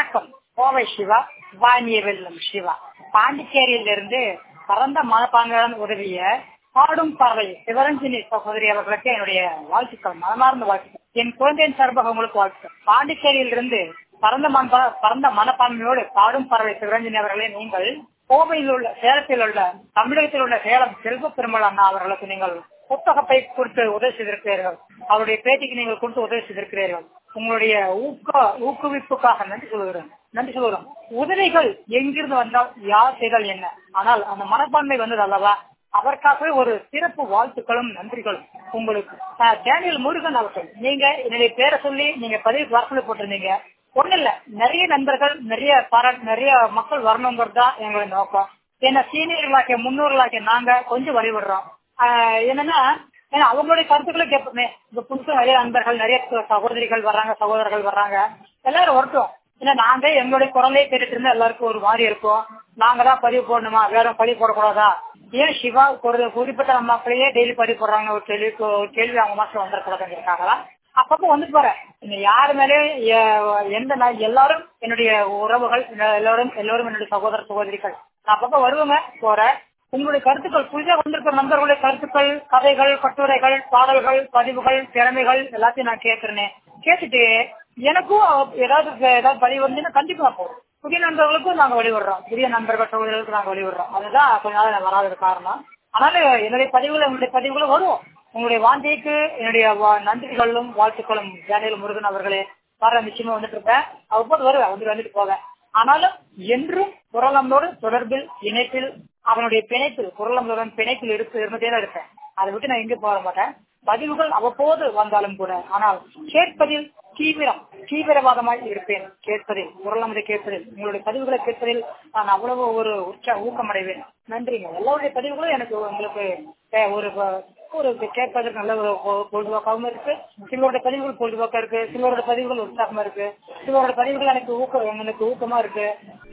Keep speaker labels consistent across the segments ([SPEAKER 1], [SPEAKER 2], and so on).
[SPEAKER 1] வணக்கம் கோவை சிவா வாணிய வெல்லும் சிவா பாண்டிச்சேரியிலிருந்து பரந்த மனப்பாங்குடன் உதவிய பாடும் பறவை சிவரஞ்சினி சகோதரி அவர்களுக்கு என்னுடைய வாழ்த்துக்கள் மனமார்ந்த வாழ்த்துக்கள் என் குழந்தையின் சார்பாக உங்களுக்கு வாழ்த்துக்கள் பாண்டிச்சேரியிலிருந்து பரந்த மன பரந்த மனப்பான்மையோடு பாடும் பறவை சிவரஞ்சினி அவர்களே நீங்கள் கோவையில் உள்ள சேலத்தில் உள்ள தமிழகத்தில் உள்ள சேலம் செல்வ பெருமாள் அண்ணா அவர்களுக்கு நீங்கள் புத்தகத்தை கொடுத்து உதவி செய்திருக்கிறீர்கள் அவருடைய பேட்டிக்கு நீங்கள் கொடுத்து உதவி செய்திருக்கிறீர்கள் உங்களுடைய ஊக்க ஊக்குவிப்புக்காக நன்றி சொல்கிறேன் நன்றி சொல்கிறோம் உதவிகள் எங்கிருந்து வந்தால் யார் செய்தால் என்ன ஆனால் அந்த மனப்பான்மை வந்தது அல்லவா அதற்காகவே ஒரு சிறப்பு வாழ்த்துக்களும் நன்றிகளும் உங்களுக்கு டேனியல் முருகன் அவர்கள் நீங்க என்னுடைய பேரை சொல்லி நீங்க பதிவு வாசல போட்டிருந்தீங்க ஒண்ணு இல்ல நிறைய நண்பர்கள் நிறைய பாராட்டு நிறைய மக்கள் வரணுங்கிறது தான் எங்களுடைய நோக்கம் ஏன்னா சீனியர்களாக்கிய முன்னோர்களாக்கிய நாங்க கொஞ்சம் வழிபடுறோம் என்னன்னா ஏன்னா அவங்களுடைய கருத்துக்களை கேட்போமே இந்த புதுசு நிறைய நண்பர்கள் நிறைய சகோதரிகள் வர்றாங்க சகோதரர்கள் வர்றாங்க எல்லாரும் வரட்டும் ஏன்னா நாங்க எங்களுடைய குரலே கேட்டுட்டு இருந்தா எல்லாருக்கும் ஒரு மாதிரி இருக்கும் நாங்க தான் பதிவு போடணுமா வேற பதிவு போடக்கூடாதா ஏன் சிவா ஒரு குறிப்பிட்ட மக்களையே டெய்லி பதிவு போடுறாங்க ஒரு கேள்வி ஒரு கேள்வி அவங்க மாசம் வந்துடக்கூடாதுங்கிறதுக்காக அப்பப்போ வந்து போறேன் யாரு மேலே எந்த எல்லாரும் என்னுடைய உறவுகள் எல்லாரும் எல்லாரும் என்னுடைய சகோதர சகோதரிகள் அப்பப்போ வருவேங்க போறேன் உங்களுடைய கருத்துக்கள் புதிதாக வந்திருக்கிற நண்பர்களுடைய கருத்துக்கள் கதைகள் கட்டுரைகள் பாடல்கள் பதிவுகள் திறமைகள் எல்லாத்தையும் நான் கேட்கிறேன் கேட்டுட்டு எனக்கும் ஏதாவது ஏதாவது பதிவு வந்தீங்கன்னா கண்டிப்பா போகும் புதிய நண்பர்களுக்கும் நாங்க வழிவிடுறோம் புதிய நண்பர்கள் சகோதரர்களுக்கு நாங்க வழிவிடுறோம் அதுதான் கொஞ்ச நாள் வராத காரணம் ஆனாலும் என்னுடைய பதிவுகள் உங்களுடைய பதிவுகளும் வரும் உங்களுடைய வாந்திக்கு என்னுடைய நன்றிகளும் வாழ்த்துக்களும் ஜானியல் முருகன் அவர்களே வர நிச்சயமா வந்துட்டு இருப்பேன் அவ்வப்போது வருவேன் வந்து வந்துட்டு போவேன் ஆனாலும் என்றும் குரலம்போடு தொடர்பில் இணைப்பில் அவனுடைய பிணைப்பில் குரலம்புடன் பிணைப்பில் இருக்கு இருந்துட்டே தான் இருப்பேன் அதை விட்டு நான் எங்க போக மாட்டேன் பதிவுகள் அவ்வப்போது வந்தாலும் கூட ஆனால் கேட்பதில் தீவிரம் தீவிரவாதமாய் இருப்பேன் கேட்பதில் குரலமதை கேட்பதில் உங்களுடைய பதிவுகளை கேட்பதில் நான் அவ்வளவு ஒரு உற்சா ஊக்கமடைவேன் நன்றிங்க எல்லாருடைய பதிவுகளும் எனக்கு உங்களுக்கு ஒரு ஒரு கேட்பதற்கு நல்ல ஒரு பொழுதுபோக்காகவும் இருக்கு சிலருடைய பதிவுகள் பொழுதுபோக்கா இருக்கு சிலருடைய பதிவுகள் உற்சாகமா இருக்கு சிலருடைய பதிவுகள் எனக்கு ஊக்கம் எனக்கு ஊக்கமா இருக்கு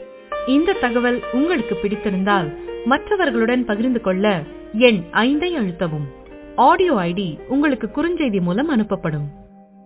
[SPEAKER 2] இந்த தகவல் உங்களுக்கு பிடித்திருந்தால் மற்றவர்களுடன் பகிர்ந்து கொள்ள எண் ஐந்தை அழுத்தவும் ஆடியோ ஐடி உங்களுக்கு குறுஞ்செய்தி மூலம் அனுப்பப்படும்